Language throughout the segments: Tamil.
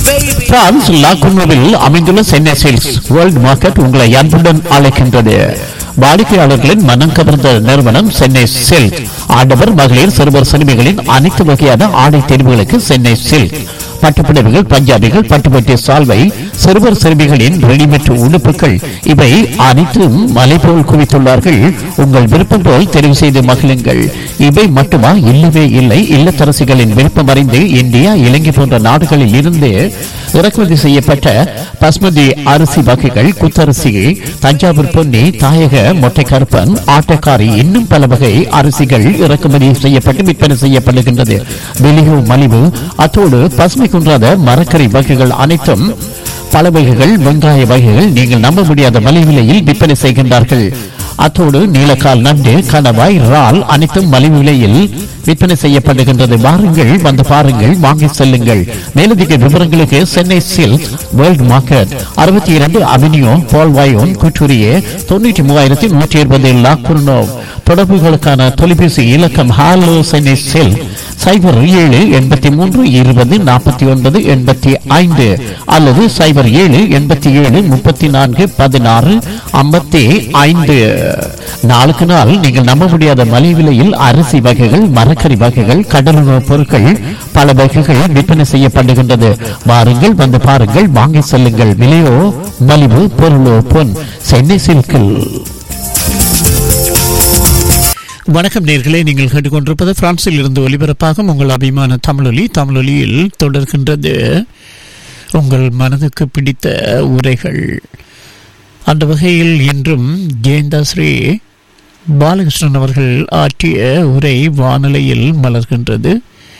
பிரான்ஸ் லாகுனோவில் அமைந்துள்ள சென்னை சேல்ஸ் வேர்ல்ட் மார்க்கெட் உங்களை அன்புடன் அழைக்கின்றது வாடிக்கையாளர்களின் மனம் கவர்ந்த நிறுவனம் சென்னை சில்க் ஆடவர் மகளிர் சிறுவர் சிறுமிகளின் அனைத்து வகையான ஆடை தேர்வுகளுக்கு சென்னை சில்க் பட்டுப்புடவைகள் பஞ்சாபிகள் பட்டுப்பட்டி சால்வை சிறுவர் சிறுமிகளின் ரெடிமேட் உடுப்புகள் இவை அனைத்தும் மலை போல் குவித்துள்ளார்கள் உங்கள் விருப்பம் போல் தெரிவு செய்து மகிழுங்கள் இவை மட்டுமா இல்லவே இல்லை இல்லத்தரசிகளின் விருப்பம் அறிந்து இந்தியா இலங்கை போன்ற நாடுகளில் இருந்து இறக்குமதி செய்யப்பட்ட பஸ்மதி அரிசி வகைகள் குத்தரிசி தஞ்சாவூர் பொன்னி தாயக மொட்டைக்கருப்பன் ஆட்டக்காரி இன்னும் பல வகை அரிசிகள் இறக்குமதி செய்யப்பட்டு விற்பனை செய்யப்படுகின்றது வெளியோ மலிவு அத்தோடு பசுமை குன்றாத மரக்கறி வகைகள் அனைத்தும் பல வகைகள் வெங்காய வகைகள் நீங்கள் நம்ப முடியாத மலிவு விலையில் விற்பனை செய்கின்றார்கள் அத்தோடு நீலக்கால் நண்டு கணவாய் இறால் அனைத்தும் மலிவு விலையில் விற்பனை செய்யப்படுகின்றது வாருங்கள் வந்து பாருங்கள் வாங்கி செல்லுங்கள் மேலதிக விவரங்களுக்கு சென்னை சில்க் வேர்ல்ட் மார்க்கெட் அறுபத்தி இரண்டு அவென்யூ பால்வாயோன் குற்றூரியே தொண்ணூற்றி மூவாயிரத்தி நூற்றி இருபது லாக்குர்னோ தொடர்புகளுக்கான தொலைபேசி இலக்கம் ஹாலோ சென்னை சில்க் சைபர் ஏழு எண்பத்தி மூன்று இருபது நாற்பத்தி ஒன்பது எண்பத்தி ஐந்து அல்லது சைபர் ஏழு எண்பத்தி ஏழு முப்பத்தி நான்கு பதினாறு ஐம்பத்தி ஐந்து நாளுக்கு நாள் நீங்கள் நம்ப முடியாத மலிவு விலையில் அரிசி வகைகள் மரக்கறி வகைகள் கடலுணவுப் பொருட்கள் பல வகைகள் விற்பனை செய்யப்படுகின்றது வாருங்கள் வந்து பாருங்கள் வாங்கி செல்லுங்கள் விலையோ மலிவு பொருளோ பொன் சென்னை சில்கில் வணக்கம் நேர்களே நீங்கள் கேட்டுக்கொண்டிருப்பது பிரான்சில் இருந்து ஒலிபரப்பாகும் உங்கள் அபிமான தமிழொலி தமிழொலியில் தொடர்கின்றது உங்கள் மனதுக்கு பிடித்த உரைகள் அந்த வகையில் இன்றும் ஜெயந்தாஸ்ரீ பாலகிருஷ்ணன் அவர்கள் ஆற்றிய உரை வானொலியில் மலர்கின்றது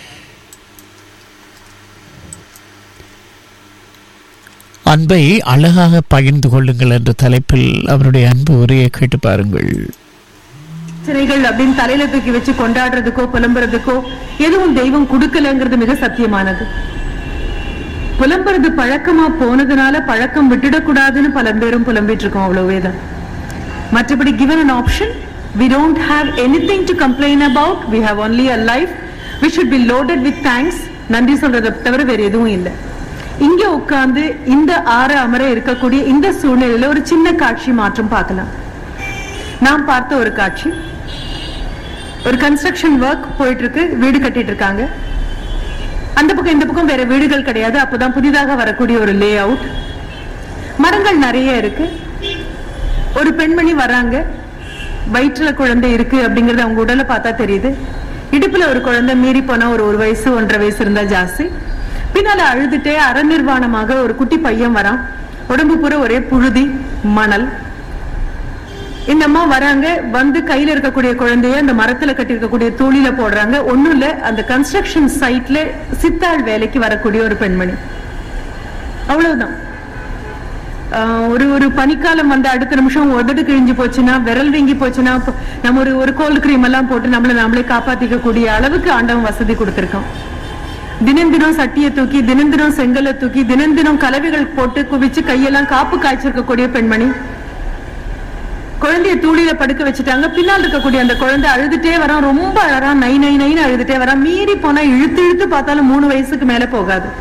அன்பை அழகாக பகிர்ந்து கொள்ளுங்கள் என்ற தலைப்பில் அவருடைய அன்பு உரையை கேட்டு பாருங்கள் பிரச்சனைகள் அப்படின்னு தலையில தூக்கி வச்சு கொண்டாடுறதுக்கோ புலம்புறதுக்கோ எதுவும் தெய்வம் கொடுக்கலங்கிறது மிக சத்தியமானது புலம்புறது பழக்கமா போனதுனால பழக்கம் விட்டுடக்கூடாதுன்னு பல பேரும் புலம்பிட்டு இருக்கோம் அவ்வளவுதான் மற்றபடி given an option we don't have anything to complain about we have only a life we should be loaded with thanks நன்றி சொல்றதை தவிர வேற எதுவும் இல்லை இங்க உட்கார்ந்து இந்த ஆற அமர இருக்கக்கூடிய இந்த சூழ்நிலையில ஒரு சின்ன காட்சி மாற்றம் பார்க்கலாம் நாம் பார்த்த ஒரு காட்சி ஒரு கன்ஸ்ட்ரக்ஷன் ஒர்க் போயிட்டு இருக்கு வீடு கட்டிட்டு இருக்காங்க அந்த பக்கம் இந்த பக்கம் வேற வீடுகள் கிடையாது அப்பதான் புதிதாக வரக்கூடிய ஒரு லே அவுட் மரங்கள் நிறைய இருக்கு ஒரு பெண்மணி வராங்க வயிற்றுல குழந்தை இருக்கு அப்படிங்கறது அவங்க உடலை பார்த்தா தெரியுது இடுப்புல ஒரு குழந்தை மீறி போனா ஒரு ஒரு வயசு ஒன்றரை வயசு இருந்தா ஜாஸ்தி பின்னால அழுதுட்டே அறநிர்வாணமாக ஒரு குட்டி பையன் வரான் உடம்பு பூரா ஒரே புழுதி மணல் இந்த அம்மா வராங்க வந்து கையில இருக்கக்கூடிய குழந்தைய அந்த மரத்துல கட்டி இருக்கக்கூடிய தூளில போடுறாங்க ஒண்ணும் இல்ல அந்த கன்ஸ்ட்ரக்ஷன் சைட்ல சித்தாள் வேலைக்கு வரக்கூடிய ஒரு பெண்மணி அவ்வளவுதான் ஆஹ் ஒரு ஒரு பனிக்காலம் வந்து அடுத்த நிமிஷம் உதடு கிழிஞ்சு போச்சுன்னா விரல் வீங்கி போச்சுன்னா ப- நம்ம ஒரு ஒரு கோல்டு கிரீம் எல்லாம் போட்டு நம்மள நாமளே காப்பாத்திக்க கூடிய அளவுக்கு ஆண்டவன் வசதி கொடுத்திருக்கான் தினம் தினம் சட்டியை தூக்கி தினம் தினம் செங்கலை தூக்கி தினம் தினம் கலவைகள் போட்டு குவிச்சு கையெல்லாம் காப்பு காய்ச்சிருக்கக்கூடிய பெண்மணி குழந்தைய தூளில படுக்க வச்சுட்டாங்க பின்னால் இருக்கக்கூடிய அந்த குழந்தை அழுதுட்டே வரான் ரொம்ப அழறான் நை நை நைன்னு அழுதுட்டே வரான் மீறி போனா இழுத்து இழுத்து பார்த்தாலும் மூணு வயசுக்கு மேல போகாது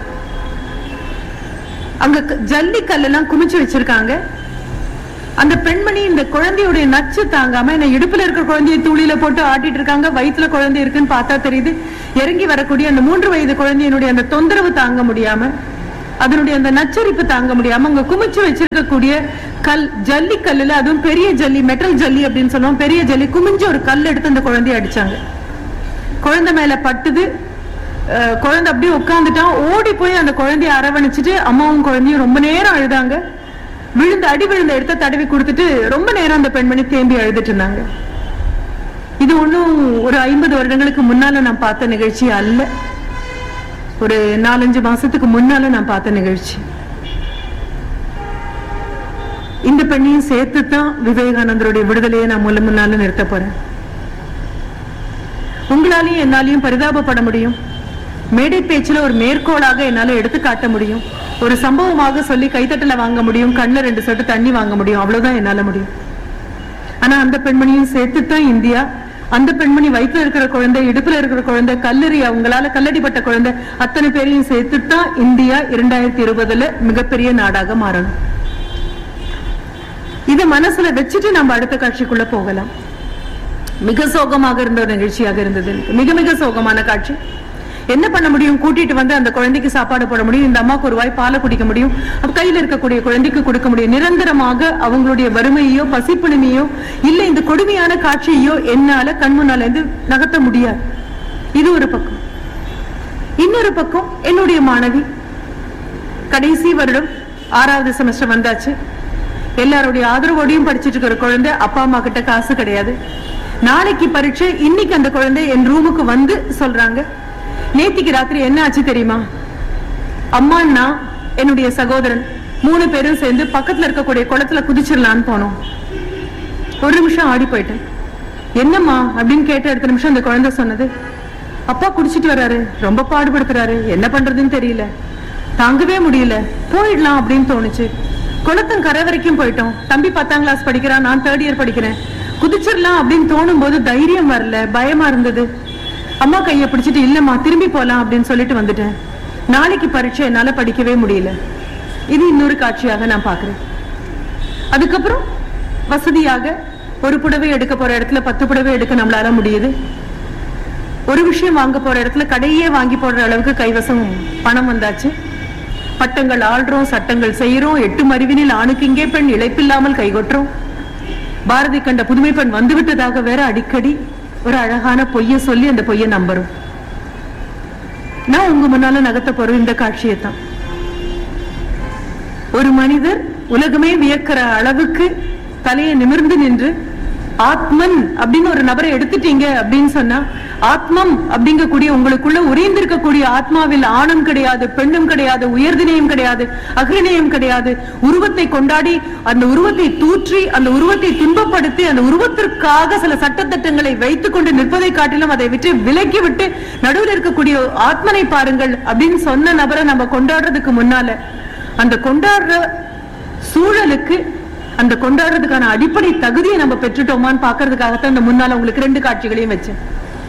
அங்க க- ஜல்லி கல்லெல்லாம் குமிச்சு வச்சிருக்காங்க அந்த பெண்மணி இந்த குழந்தையுடைய நச்சு தாங்காம என்ன இடுப்புல இருக்கிற குழந்தைய தூளில போட்டு ஆட்டிட்டு இருக்காங்க வயித்துல குழந்தை இருக்குன்னு பார்த்தா தெரியுது இறங்கி வரக்கூடிய அந்த மூன்று வயது குழந்தையினுடைய அந்த தொந்தரவு தாங்க முடியாம அதனுடைய அந்த நச்சரிப்பு தாங்க முடியாம அங்க குமிச்சு வச்சிருக்கக்கூடிய கல் ஜல்லி கல்லுல அதுவும் பெரிய ஜல்லி மெட்டல் ஜல்லி அப்படின்னு சொல்லுவோம் பெரிய ஜல்லி குமிஞ்சு ஒரு கல் எடுத்து அந்த குழந்தைய அடிச்சாங்க குழந்தை மேல பட்டுது அஹ், குழந்தை அப்படியே உட்கார்ந்துட்டான் ஓடி போய் அந்த குழந்தைய அரவணைச்சிட்டு அம்மாவும் குழந்தையும் ரொம்ப நேரம் அழுதாங்க விழுந்த அடி விழுந்த இடத்த தடவி கொடுத்துட்டு ரொம்ப நேரம் அந்த பெண்மணி தேம்பி அழுதுட்டு இருந்தாங்க இது ஒண்ணும் ஒரு ஐம்பது வருடங்களுக்கு முன்னால நான் பார்த்த நிகழ்ச்சி அல்ல ஒரு நாலஞ்சு மாசத்துக்கு முன்னால நான் பார்த்த நிகழ்ச்சி இந்த பெண்ணையும் சேர்த்து தான் விவேகானந்தருடைய விடுதலையை நான் முன்ன முன்னால நிறுத்த போறேன் உங்களாலையும் என்னாலையும் பரிதாபப்பட முடியும் மேடை பேச்சுல ஒரு மேற்கோளாக என்னால எடுத்து காட்ட முடியும் ஒரு சம்பவமாக சொல்லி கைத்தட்டல வாங்க முடியும் கண்ணுல ரெண்டு சொட்டு தண்ணி வாங்க முடியும் அவ்வளவுதான் என்னால முடியும் ஆனா அந்த பெண்மணியும் சேர்த்து தான் இந்தியா அந்த பெண்மணி வயிற்றுல இருக்கிற குழந்தை இடுப்புல இருக்கிற குழந்தை கல்லறி அவங்களால கல்லடிப்பட்ட குழந்தை அத்தனை பேரையும் சேர்த்துட்டு தான் இந்தியா இரண்டாயிரத்தி இருபதுல மிகப்பெரிய நாடாக மாறணும் இத மனசுல வச்சுட்டு நம்ம அடுத்த காட்சிக்குள்ள போகலாம் மிக சோகமாக இருந்த ஒரு நிகழ்ச்சியாக இருந்தது எனக்கு. மிக மிக சோகமான காட்சி என்ன பண்ண முடியும் கூட்டிட்டு வந்து அந்த குழந்தைக்கு சாப்பாடு போட முடியும் இந்த அம்மாக்கு ஒரு வாய் பாலை குடிக்க முடியும் அப்ப கையில இருக்கக்கூடிய குழந்தைக்கு கொடுக்க முடியும் நிரந்தரமாக அவங்களுடைய வறுமையோ பசிப்பிணிமையோ இல்ல இந்த கொடுமையான காட்சியையோ என்னால கண்முன்னால இருந்து நகர்த்த முடியாது இது ஒரு பக்கம் இன்னொரு பக்கம் என்னுடைய மாணவி கடைசி வருடம் ஆறாவது செமஸ்டர் வந்தாச்சு எல்லாருடைய ஆதரவோடையும் படிச்சிட்டு இருக்கிற குழந்தை அப்பா அம்மா கிட்ட காசு கிடையாது நாளைக்கு பரீட்சை இன்னைக்கு அந்த குழந்தை என் ரூமுக்கு வந்து சொல்றாங்க நேத்திக்கு ராத்திரி என்ன ஆச்சு தெரியுமா அம்மா நான் என்னுடைய சகோதரன் மூணு பேரும் சேர்ந்து பக்கத்துல இருக்கக்கூடிய குளத்துல குதிச்சிடலான்னு போனோம் ஒரு நிமிஷம் ஆடி போயிட்டேன் என்னம்மா அப்படின்னு கேட்ட அடுத்த நிமிஷம் அந்த குழந்தை சொன்னது அப்பா குடிச்சிட்டு வர்றாரு ரொம்ப பாடுபடுத்துறாரு என்ன பண்றதுன்னு தெரியல தாங்கவே முடியல போயிடலாம் அப்படின்னு தோணுச்சு குளத்தம் கரை வரைக்கும் போயிட்டோம் தம்பி பத்தாம் கிளாஸ் படிக்கிறான் நான் தேர்ட் இயர் படிக்கிறேன் குதிச்சிடலாம் அப்படின்னு தோணும் போது தைரியம் வரல பயமா இருந்தது அம்மா கைய பிடிச்சிட்டு இல்லம்மா திரும்பி போலாம் அப்படின்னு சொல்லிட்டு வந்துட்டேன் நாளைக்கு பரீட்சை என்னால படிக்கவே முடியல இது இன்னொரு காட்சியாக நான் பாக்குறேன் அதுக்கப்புறம் வசதியாக ஒரு புடவை எடுக்க போற இடத்துல பத்து புடவை எடுக்க நம்மளால முடியுது ஒரு விஷயம் வாங்க போற இடத்துல கடையே வாங்கி போடுற அளவுக்கு கைவசம் பணம் வந்தாச்சு பட்டங்கள் ஆள்றோம் சட்டங்கள் செய்யறோம் எட்டு மறிவினில் ஆணுக்கு இங்கே பெண் இழைப்பில்லாமல் கைகொட்டுறோம் பாரதி கண்ட புதுமை பெண் வந்துவிட்டதாக வேற அடிக்கடி ஒரு அழகான பொய்ய சொல்லி அந்த பொய்ய நம்புறோம் நான் உங்க முன்னால நகர்த்த போற இந்த காட்சியை தான் ஒரு மனிதர் உலகமே வியக்கிற அளவுக்கு தலையை நிமிர்ந்து நின்று ஆத்மன் அப்படின்னு ஒரு நபரை எடுத்துட்டீங்க அப்படின்னு சொன்னா ஆத்மம் அப்படிங்கக்கூடிய உங்களுக்குள்ள உறைந்திருக்கக்கூடிய ஆத்மாவில் ஆணும் கிடையாது பெண்ணும் கிடையாது உயர்தினையும் கிடையாது அகிரிணையும் கிடையாது உருவத்தை கொண்டாடி அந்த உருவத்தை தூற்றி அந்த உருவத்தை துன்பப்படுத்தி அந்த உருவத்திற்காக சில சட்டத்திட்டங்களை வைத்துக் கொண்டு நிற்பதை காட்டிலும் அதை விட்டு விலக்கி விட்டு நடுவில் இருக்கக்கூடிய ஆத்மனை பாருங்கள் அப்படின்னு சொன்ன நபரை நம்ம கொண்டாடுறதுக்கு முன்னால அந்த கொண்டாடுற சூழலுக்கு அந்த கொண்டாடுறதுக்கான அடிப்படை தகுதியை நம்ம பெற்றுட்டோமான்னு பாக்குறதுக்காகத்தான் இந்த முன்னால உங்களுக்கு ரெண்டு காட்சிகளையும் வச்சேன்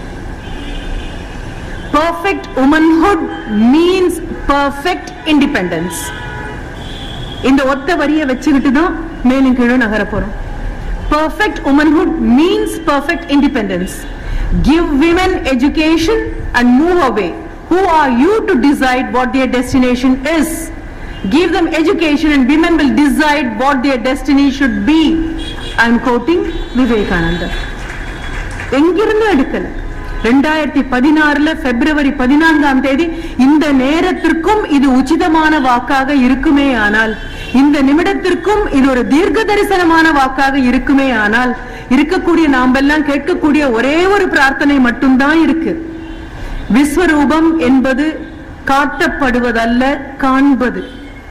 perfect womanhood means perfect independence இந்த ஒத்த வரியை வச்சுக்கிட்டு தான் மேலும் கீழும் நகர போறோம் perfect womanhood means perfect independence give women education and move away who are you to decide what their destination is give them education and women will decide what their destiny should be i am quoting vivekananda எங்கிருந்து எடுக்கல ரெண்டாயிரத்தி பதினாறுல பிப்ரவரி பதினான்காம் தேதி இந்த நேரத்திற்கும் இது உச்சிதமான வாக்காக இருக்குமே ஆனால் இந்த நிமிடத்திற்கும் இது ஒரு தீர்க்க தரிசனமான வாக்காக இருக்குமே ஆனால் இருக்கக்கூடிய நாமெல்லாம் கேட்கக்கூடிய ஒரே ஒரு பிரார்த்தனை மட்டும்தான் இருக்கு விஸ்வரூபம் என்பது காட்டப்படுவதல்ல காண்பது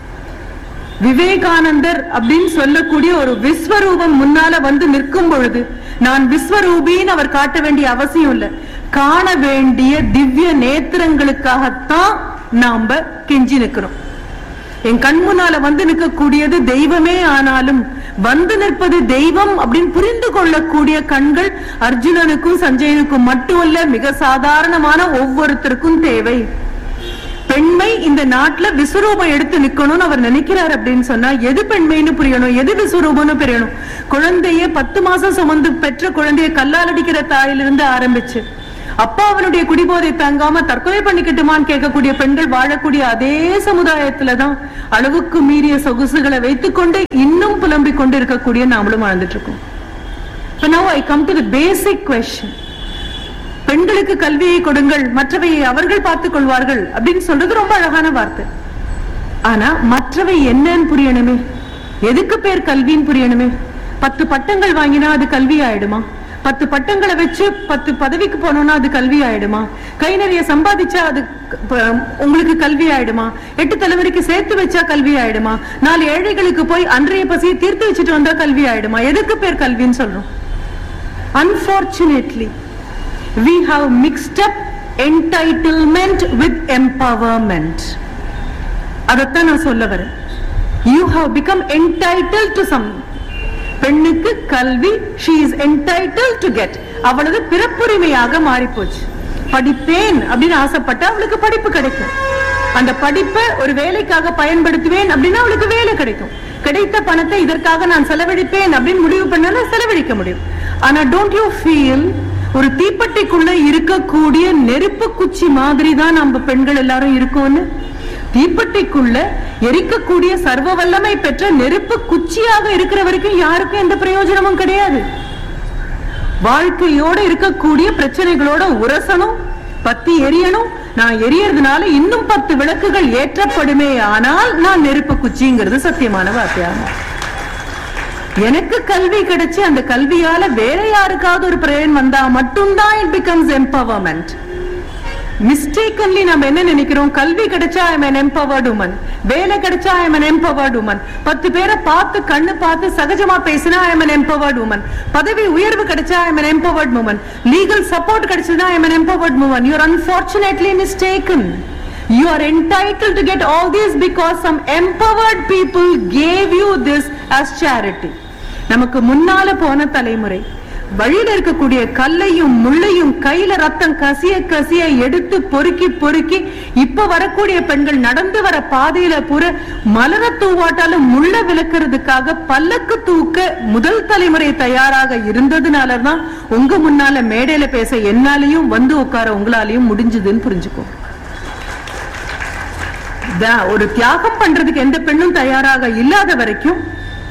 விவேகானந்தர் அப்படின்னு சொல்லக்கூடிய ஒரு விஸ்வரூபம் முன்னால வந்து நிற்கும் பொழுது நான் விஸ்வரூபின்னு அவர் காட்ட வேண்டிய அவசியம் இல்ல காண வேண்டிய திவ்ய நேத்திரங்களுக்காகத்தான் நாம கெஞ்சி நிக்கிறோம் என் கண் முன்னால வந்து நிற்கக்கூடியது தெய்வமே ஆனாலும் வந்து நிற்பது தெய்வம் அப்படின்னு புரிந்து கொள்ளக்கூடிய கண்கள் அர்ஜுனனுக்கும் சஞ்சயனுக்கும் மட்டுமல்ல மிக சாதாரணமான ஒவ்வொருத்தருக்கும் தேவை பெண்மை இந்த நாட்டுல விஸ்வரூபம் எடுத்து நிக்கணும்னு அவர் நினைக்கிறார் அப்படின்னு சொன்னா எது பெண்மைன்னு புரியணும் எது விஸ்வரூபம்னு புரியணும் குழந்தைய பத்து மாசம் சுமந்து பெற்ற குழந்தைய கல்லால் அடிக்கிற தாயிலிருந்து ஆரம்பிச்சு அப்பா அவனுடைய குடிபோதை தாங்காம தற்கொலை பண்ணிக்கட்டுமான்னு கேட்கக்கூடிய பெண்கள் வாழக்கூடிய அதே சமுதாயத்துலதான் அளவுக்கு மீறிய சொகுசுகளை வைத்துக்கொண்டு இன்னும் புலம்பிக் கொண்டு இருக்கக்கூடிய நாமளும் வாழ்ந்துட்டு இருக்கோம் இப்ப now I come to the basic question பெண்களுக்கு கல்வியை கொடுங்கள் மற்றவையை அவர்கள் பார்த்துக் கொள்வார்கள் அப்படின்னு சொல்றது ரொம்ப அழகான வார்த்தை ஆனா மற்றவை என்னன்னு புரியணுமே எதுக்கு பேர் கல்வின்னு புரியணுமே பத்து பட்டங்கள் வாங்கினா அது கல்வி ஆயிடுமா பத்து பட்டங்களை வச்சு பத்து பதவிக்கு போனோம்னா அது கல்வி ஆயிடுமா கை நிறைய சம்பாதிச்சா அது க- ப- உங்களுக்கு கல்வி ஆயிடுமா எட்டு தலைமுறைக்கு சேர்த்து வச்சா கல்வி ஆயிடுமா நாலு ஏழைகளுக்கு போய் அன்றைய பசியை தீர்த்து வச்சுட்டு வந்தா கல்வி ஆயிடுமா எதுக்கு பேர் கல்வின்னு சொல்றோம் Unfortunately, we have mixed up entitlement with empowerment. அதைத்தான் நான் சொல்ல வரேன் you have become entitled to some பெண்ணுக்கு கல்வி she is entitled to get அவளது பிறப்புரிமையாக மாறி போச்சு படிப்பேன் அப்படின்னு ஆசைப்பட்டா அவளுக்கு படிப்பு கிடைக்கும் அந்த படிப்பை ஒரு வேலைக்காக பயன்படுத்துவேன் அப்படின்னா அவளுக்கு வேலை கிடைக்கும் கிடைத்த பணத்தை இதற்காக நான் செலவழிப்பேன் அப்படின்னு முடிவு பண்ணாலும் செலவழிக்க முடியும் ஆனா டோன்ட் யூ ஃபீல் ஒரு தீப்பெட்டிக்குள்ள இருக்கக்கூடிய நெருப்பு குச்சி மாதிரி தான் நம்ம பெண்கள் எல்லாரும் இருக்கோம்னு தீப்பெட்டிக்குள்ள எரிக்கக்கூடிய சர்வ வல்லமை பெற்ற நெருப்பு குச்சியாக இருக்கிற வரைக்கும் யாருக்கும் எந்த பிரயோஜனமும் கிடையாது வாழ்க்கையோட இருக்கக்கூடிய பிரச்சனைகளோட உரசணும் பத்தி எரியணும் நான் எரியறதுனால இன்னும் பத்து விளக்குகள் ஏற்றப்படுமே ஆனால் நான் நெருப்பு குச்சிங்கிறது சத்தியமான வார்த்தையாகும் எனக்கு கல்வி கிடைச்சு அந்த கல்வியால வேற யாருக்காவது ஒரு பிரயோஜனம் வந்தா மட்டும்தான் இட் பிகம்ஸ் எம்பவர்மெண்ட் மிஸ்டேக்கன்லி நம்ம என்ன நினைக்கிறோம் கல்வி கிடைச்சா ஐம் an empowered woman வேலை கிடைச்சா ஐம் an empowered woman பத்து பேரை பார்த்து கண்ணு பார்த்து சகஜமா பேசினா ஐம் an empowered woman பதவி உயர்வு கிடைச்சா I'm an empowered woman legal support கிடைச்சதுன்னா I'm an empowered woman you are unfortunately mistaken you are entitled to get all this because some empowered people gave you this as charity நமக்கு முன்னால போன தலைமுறை வழியில இருக்கக்கூடிய கல்லையும் முள்ளையும் கையில ரத்தம் கசிய கசிய எடுத்து பொறுக்கி பொறுக்கி இப்ப வரக்கூடிய பெண்கள் நடந்து வர பாதையில பூரா மலர தூவாட்டால முள்ள விளக்குறதுக்காக பல்லக்கு தூக்க முதல் தலைமுறை தயாராக இருந்ததுனாலதான் உங்க முன்னால மேடையில பேச என்னாலையும் வந்து உட்கார உங்களாலையும் முடிஞ்சதுன்னு புரிஞ்சுக்கோ தா- ஒரு தியாகம் பண்றதுக்கு எந்த பெண்ணும் தயாராக இல்லாத வரைக்கும்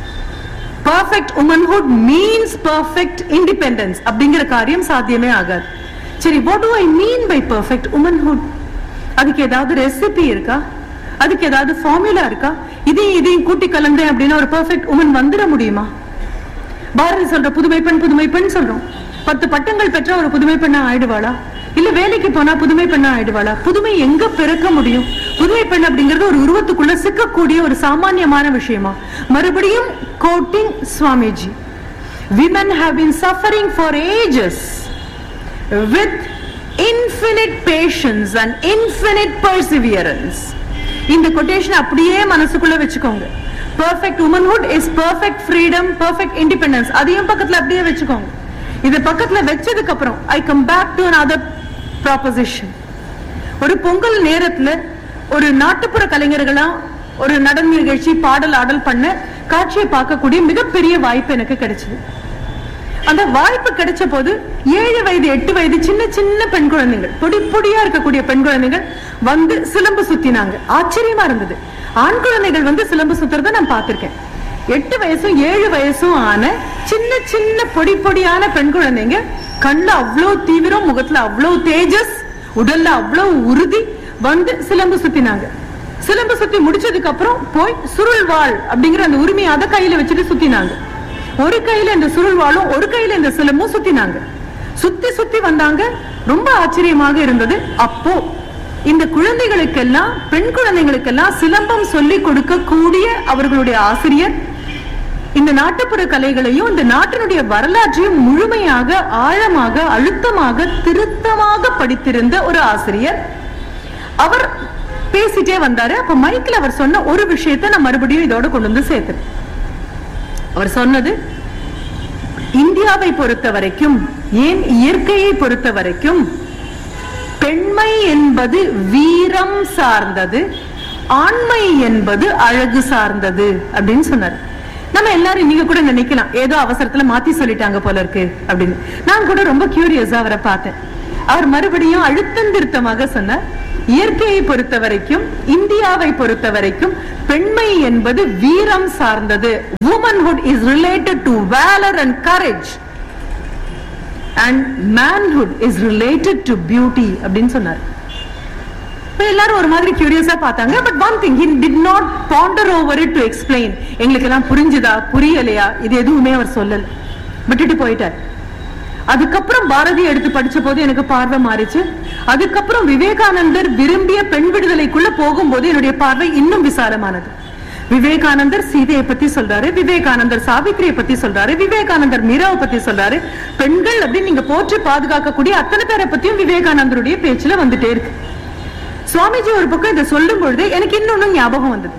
perfect womanhood means perfect independence அப்படிங்கிற காரியம் சாத்தியமே ஆகாது சரி what do I mean by perfect womanhood அதுக்கு ஏதாவது ரெசிபி இருக்கா அதுக்கு ஏதாவது ஃபார்முலா இருக்கா இதையும் இதையும் கூட்டி கலந்தேன் அப்படின்னா ஒரு பர்ஃபெக்ட் உமன் வந்துட முடியுமா பாரதி சொல்ற புதுமை பெண் புதுமை பெண் சொல்றோம் பத்து பட்டங்கள் பெற்ற ஒரு புதுமை பெண்ணா ஆயிடுவாளா இல்ல வேலைக்கு போனா புதுமை பெண்ணா ஆயிடுவாளா புதுமை எங்க பிறக்க முடியும் புதுமை பெண் அப்படிங்கிறது ஒரு உருவத்துக்குள்ள சிக்கக்கூடிய ஒரு சாமானியமான விஷயமா மறுபடியும் quoting Swamiji women have been suffering for ages with infinite patience and infinite perseverance இந்த கொட்டேஷன் அப்படியே மனசுக்குள்ள வச்சுக்கோங்க perfect womanhood is perfect freedom perfect independence அதையும் பக்கத்துல அப்படியே வச்சுக்கோங்க இது பக்கத்துல வச்சதுக்கு அப்புறம் I come back to another proposition ஒரு பொங்கல் நேரத்துல ஒரு நாட்டுப்புற கலைஞர்களா ஒரு நடன நிகழ்ச்சி பாடல் ஆடல் பண்ண காட்சியை பார்க்கக்கூடிய மிகப்பெரிய வாய்ப்பு எனக்கு கிடைச்சது அந்த வாய்ப்பு கிடைச்ச போது ஏழு வயது எட்டு வயது சின்ன சின்ன பெண் குழந்தைகள் பொடி பொடியா இருக்கக்கூடிய பெண் குழந்தைகள் வந்து சிலம்பு சுத்தினாங்க ஆச்சரியமா இருந்தது ஆண் குழந்தைகள் வந்து சிலம்பு சுத்துறத நான் பார்த்திருக்கேன் எட்டு வயசும் ஏழு வயசும் ஆன சின்ன சின்ன பொடி பொடியான பெண் குழந்தைங்க கண்ணுல அவ்வளவு தீவிரம் முகத்துல அவ்வளவு தேஜஸ் உடல்ல அவ்வளவு உறுதி வந்து சிலம்பு சுத்தினாங்க சிலம்பு சுத்தி முடிச்சதுக்கு அப்புறம் போய் சுருள் வாழ் அப்படிங்கிற அந்த உரிமையை அதை கையில வச்சுட்டு சுத்தினாங்க ஒரு கையில இந்த சுருள் வாளும் ஒரு கையில இந்த சிலம்பும் சுத்தினாங்க சுத்தி சுத்தி வந்தாங்க ரொம்ப ஆச்சரியமாக இருந்தது அப்போ இந்த குழந்தைகளுக்கெல்லாம் பெண் குழந்தைகளுக்கெல்லாம் சிலம்பம் சொல்லி கொடுக்கக்கூடிய அவர்களுடைய ஆசிரியர் இந்த நாட்டுப்புற கலைகளையும் இந்த நாட்டினுடைய வரலாற்றையும் முழுமையாக ஆழமாக அழுத்தமாக திருத்தமாக படித்திருந்த ஒரு ஆசிரியர் அவர் பேசிட்டே வந்தாரு அப்ப மைக்ல அவர் சொன்ன ஒரு விஷயத்தை நான் மறுபடியும் இதோட கொண்டு வந்து சேர்த்தேன் அவர் சொன்னது இந்தியாவை பொறுத்த வரைக்கும் ஏன் இயற்கையை பொறுத்த வரைக்கும் பெண்மை என்பது வீரம் சார்ந்தது ஆண்மை என்பது அழகு சார்ந்தது அப்படின்னு சொன்னார் நம்ம எல்லாரும் நீங்க கூட நினைக்கலாம் ஏதோ அவசரத்துல மாத்தி சொல்லிட்டாங்க போல இருக்கு அப்படின்னு நான் கூட ரொம்ப கியூரியஸா அவரை பார்த்தேன் அவர் மறுபடியும் அழுத்தம் திருத்தமாக சொன்னார் இயற்கையை பொறுத்த வரைக்கும் இந்தியாவை பொறுத்த வரைக்கும் பெண்மை என்பது வீரம் சார்ந்தது womanhood is related to valor and courage and manhood is related to beauty அப்படின்னு சொன்னார் இப்ப எல்லாரும் ஒரு மாதிரி கியூரியஸா பார்த்தாங்க but one thing he did not ponder over it to explain எங்களுக்கு எல்லாம் புரிஞ்சுதா புரியலையா இது எதுவுமே அவர் சொல்லல விட்டுட்டு போயிட்டார் அதுக்கப்புறம் பாரதி எடுத்து படிச்ச போது எனக்கு பார்வை மாறிச்சு அதுக்கப்புறம் விவேகானந்தர் விரும்பிய பெண் விடுதலைக்குள்ள போகும்போது என்னுடைய பார்வை இன்னும் விசாலமானது விவேகானந்தர் சீதையை பத்தி சொல்றாரு விவேகானந்தர் சாவித்திரியை பத்தி சொல்றாரு விவேகானந்தர் மீராவை பத்தி சொல்றாரு பெண்கள் அப்படின்னு நீங்க போற்றி பாதுகாக்கக்கூடிய அத்தனை பேரை பத்தியும் விவேகானந்தருடைய பேச்சுல வந்துட்டே இருக்கு சுவாமிஜி ஒரு பக்கம் இதை சொல்லும் பொழுது எனக்கு இன்னொன்னு ஞாபகம் வந்தது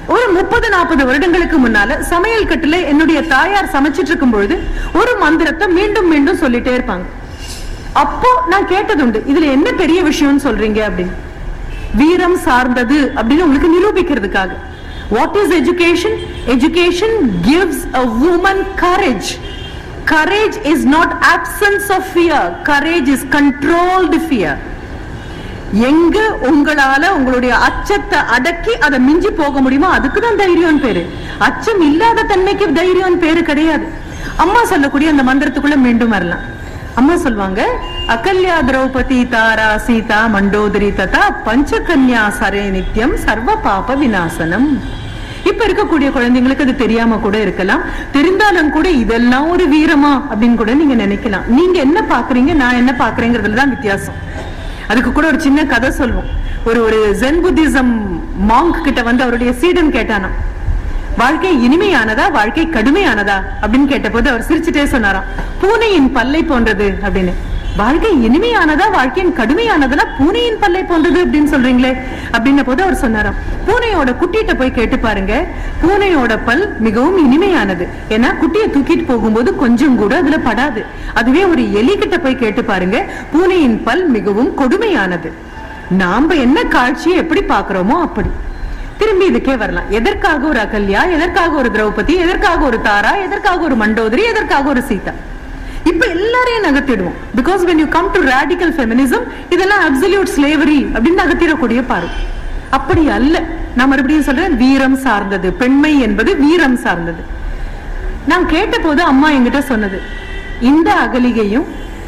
ஒரு முப்பது நாற்பது வருடங்களுக்கு முன்னால சமையல் கட்டுல என்னுடைய தாயார் சமைச்சிட்டு இருக்கும் பொழுது ஒரு மந்திரத்தை மீண்டும் மீண்டும் சொல்லிட்டே இருப்பாங்க அப்போ நான் கேட்டதுண்டு இதுல என்ன பெரிய விஷயம்னு சொல்றீங்க அப்படின்னு வீரம் சார்ந்தது அப்படின்னு உங்களுக்கு நிரூபிக்கிறதுக்காக what is education education gives a woman courage courage is not absence of fear courage is controlled fear எங்க உங்களால உங்களுடைய அச்சத்தை அடக்கி அதை மிஞ்சி போக முடியுமோ அதுக்கு தான் தைரியம் பேரு அச்சம் இல்லாத தன்மைக்கு தைரியம் பேரு கிடையாது அம்மா சொல்லக்கூடிய அந்த மந்திரத்துக்குள்ள மீண்டும் வரலாம் அம்மா சொல்லுவாங்க அகல்யா திரௌபதி தாரா சீதா மண்டோதரி ததா பஞ்சகன்யா சரே நித்யம் சர்வ பாப விநாசனம் இப்ப இருக்கக்கூடிய குழந்தைங்களுக்கு அது தெரியாம கூட இருக்கலாம் தெரிந்தாலும் கூட இதெல்லாம் ஒரு வீரமா அப்படின்னு கூட நீங்க நினைக்கலாம் நீங்க என்ன பாக்குறீங்க நான் என்ன பாக்குறேங்கிறதுல தான் வித்தியாசம் அதுக்கு கூட ஒரு சின்ன கதை சொல்லுவோம் ஒரு ஒரு ஜென் புத்திசம் மாங்க் கிட்ட வந்து அவருடைய சீடன் கேட்டானா வாழ்க்கை இனிமையானதா வாழ்க்கை கடுமையானதா அப்படின்னு கேட்டபோது அவர் சிரிச்சுட்டே சொன்னாராம் பூனையின் பல்லை போன்றது அப்படின்னு வாழ்க்கை இனிமையானதா வாழ்க்கையின் கடுமையானதுன்னா பூனையின் பல்லை போன்றது அப்படின்னு சொல்றீங்களே அப்படின்ன போது அவர் சொன்னாராம் பூனையோட குட்டிகிட்ட போய் கேட்டு பாருங்க பூனையோட பல் மிகவும் இனிமையானது ஏன்னா குட்டியை தூக்கிட்டு போகும்போது கொஞ்சம் கூட அதுல படாது அதுவே ஒரு எலி கிட்ட போய் கேட்டு பாருங்க பூனையின் பல் மிகவும் கொடுமையானது நாம என்ன காட்சியை எப்படி பாக்குறோமோ அப்படி திரும்பி இதுக்கே வரலாம் எதற்காக ஒரு அகல்யா எதற்காக ஒரு திரௌபதி எதற்காக ஒரு தாரா எதற்காக ஒரு மண்டோதரி எதற்காக ஒரு சீதா இப்ப எல்லாரையும் நகர்த்திடுவோம் because when you come to radical feminism இதெல்லாம் absolute slavery அப்படின்னு நகர்த்திடக்கூடிய பாரு அப்படி அல்ல நான் மறுபடியும் சொல்றேன் வீரம் சார்ந்தது பெண்மை என்பது வீரம் சார்ந்தது நான் கேட்ட போது அம்மா என்கிட்ட சொன்னது இந்த அகலிகையும்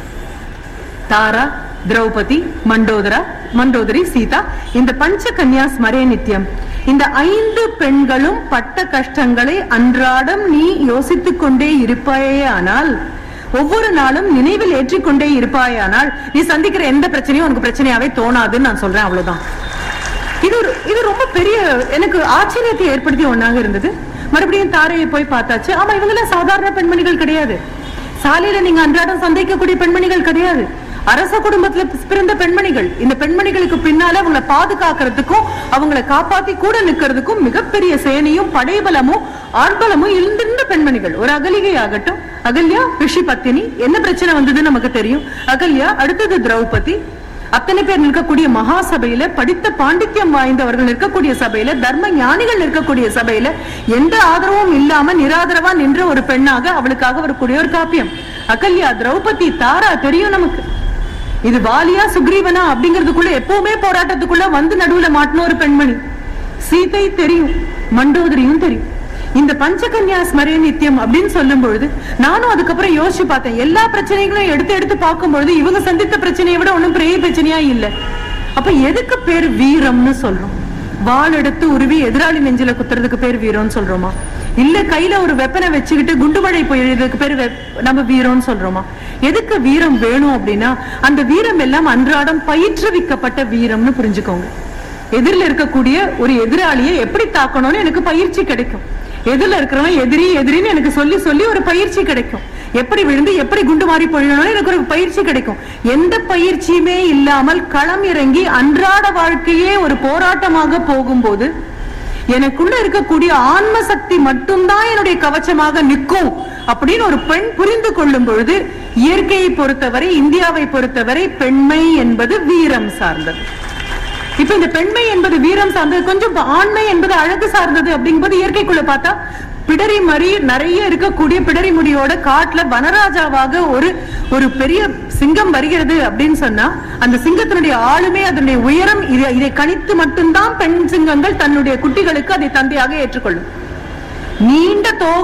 தாரா திரௌபதி மண்டோதரா மண்டோதரி சீதா இந்த பஞ்ச கன்யா ஸ்மரே நித்தியம் இந்த ஐந்து பெண்களும் பட்ட கஷ்டங்களை அன்றாடம் நீ யோசித்துக் கொண்டே இருப்பாயே ஆனால் ஒவ்வொரு நாளும் நினைவில் ஏற்றிக்கொண்டே இருப்பாயானால் நீ சந்திக்கிற எந்த பிரச்சனையும் உனக்கு பிரச்சனையாவே தோணாதுன்னு நான் சொல்றேன் அவ்வளவுதான் இது ஒரு இது ரொம்ப பெரிய எனக்கு ஆச்சரியத்தை ஏற்படுத்திய ஒண்ணாக இருந்தது மறுபடியும் தாரையை போய் பார்த்தாச்சு ஆமா இவங்க எல்லாம் சாதாரண பெண்மணிகள் கிடையாது சாலையில நீங்க அன்றாடம் சந்திக்கக்கூடிய பெண்மணிகள் கிடையாது அரச குடும்பத்துல பிறந்த பெண்மணிகள் இந்த பெண்மணிகளுக்கு பின்னால அவங்கள பாதுகாக்கிறதுக்கும் அவங்கள காப்பாத்தி கூட நிக்கிறதுக்கும் மிகப்பெரிய சேனையும் படைபலமும் ஆட்பலமும் இருந்திருந்த பெண்மணிகள் ஒரு அகலிகை ஆகட்டும் அகல்யா ரிஷி பத்தினி என்ன பிரச்சனை வந்ததுன்னு நமக்கு தெரியும் அகல்யா அடுத்தது திரௌபதி அத்தனை பேர் நிற்கக்கூடிய மகா சபையில படித்த பாண்டித்யம் வாய்ந்தவர்கள் நிற்கக்கூடிய சபையில தர்ம ஞானிகள் நிற்கக்கூடிய சபையில எந்த ஆதரவும் இல்லாம நிராதரவா நின்ற ஒரு பெண்ணாக அவளுக்காக வரக்கூடிய ஒரு காப்பியம் அகல்யா திரௌபதி தாரா தெரியும் நமக்கு இது வாலியா சுக்ரீவனா அப்படிங்கிறதுக்குள்ள எப்பவுமே போராட்டத்துக்குள்ள வந்து நடுவுல மாட்டின ஒரு பெண்மணி சீதை தெரியும் மண்டோதரியும் தெரியும் இந்த பஞ்சகன்யா ஸ்மரே நித்தியம் அப்படின்னு சொல்லும் பொழுது நானும் அதுக்கப்புறம் யோசிச்சு பார்த்தேன் எல்லா பிரச்சனைகளும் எடுத்து எடுத்து பார்க்கும் பொழுது இவங்க சந்தித்த பிரச்சனையை விட ஒண்ணும் பெரிய பிரச்சனையா இல்ல அப்ப எதுக்கு பேர் வீரம்னு சொல்றோம் வாள் எடுத்து உருவி எதிராளி நெஞ்சில குத்துறதுக்கு பேர் வீரம்னு சொல்றோமா இல்ல கையில ஒரு வெப்பனை வச்சுக்கிட்டு குண்டுமழை பொழியறதுக்கு பேர் வெப்- நம்ம வீரம்னு சொல்றோமா எதுக்கு வீரம் வேணும் அப்படின்னா அந்த வீரம் எல்லாம் அன்றாடம் பயிற்றுவிக்கப்பட்ட வீரம்னு புரிஞ்சுக்கோங்க எதிரில் இருக்கக்கூடிய ஒரு எதிராளியை எப்படி தாக்கணும்னு எனக்கு பயிற்சி கிடைக்கும் எதிரில் இருக்கிறவன் எதிரி எதிரின்னு எனக்கு சொல்லி சொல்லி ஒரு பயிற்சி கிடைக்கும் எப்படி விழுந்து எப்படி குண்டு மாறி பொழியணும்னு எனக்கு ஒரு பயிற்சி கிடைக்கும் எந்த பயிற்சியுமே இல்லாமல் களம் இறங்கி அன்றாட வாழ்க்கையே ஒரு போராட்டமாக போகும்போது எனக்குள்ள இருக்கக்கூடிய ஆன்ம சக்தி மட்டும்தான் என்னுடைய கவச்சமாக நிற்கும் அப்படின்னு ஒரு பெண் புரிந்து கொள்ளும் பொழுது இயற்கையை பொறுத்தவரை இந்தியாவை பொறுத்தவரை பெண்மை என்பது வீரம் சார்ந்தது இப்ப இந்த பெண்மை என்பது வீரம் சார்ந்தது கொஞ்சம் இப்ப ஆண்மை என்பது அழகு சார்ந்தது அப்படிங்கும்போது இயற்கைக்குள்ள பார்த்தா பிடரி மறி நிறைய இருக்கக்கூடிய பிடரி முடியோட காட்டுல வனராஜாவாக ஒரு ஒரு பெரிய சிங்கம் வருகிறது அப்படின்னு சொன்னா அந்த சிங்கத்தினுடைய ஆளுமை அதனுடைய உயரம் இதை இதை கணித்து மட்டும்தான் பெண் சிங்கங்கள் தன்னுடைய குட்டிகளுக்கு அதை தந்தையாக ஏற்றுக்கொள்ளும் நீண்ட தோகை